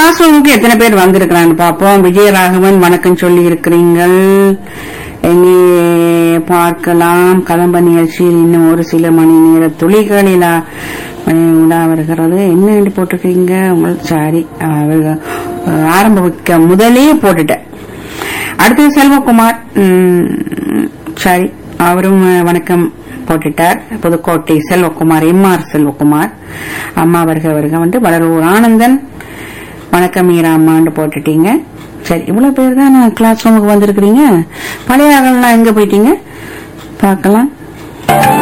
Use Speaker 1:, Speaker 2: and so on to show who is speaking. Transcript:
Speaker 1: class ரூமுக்கு எத்தனை பேர் வந்திருக்கிறான்னு பாப்போம் விஜயராகவன் வணக்கம் சொல்லி இருக்கிறீங்கள் இனி பார்க்கலாம் கதம்ப நிகழ்ச்சியில் இன்னும் ஒரு சில மணி நேர துளிகளில் மணி உலா வருகிறது என்ன வேண்டி போட்டிருக்கீங்க உங்கள் சாரி ஆரம்ப வைக்க முதலே போட்டுட்டேன் அடுத்தது செல்வகுமார் ம், சரி அவரும் அஹ், வணக்கம் போட்டுட்டார் புதுக்கோட்டை செல்வகுமார் எம்ஆர் செல்வகுமார் அம்மா வருக வருக வந்து வடலூர் ஆனந்தன் வணக்கம் மீரா அம்மான்னு போட்டுட்டீங்க சரி இவ்வளவு பேர் தான் கிளாஸ் ரூமுக்கு வந்திருக்கிறீங்க பழைய ஆகலாம் எங்க போயிட்டீங்க பார்க்கலாம்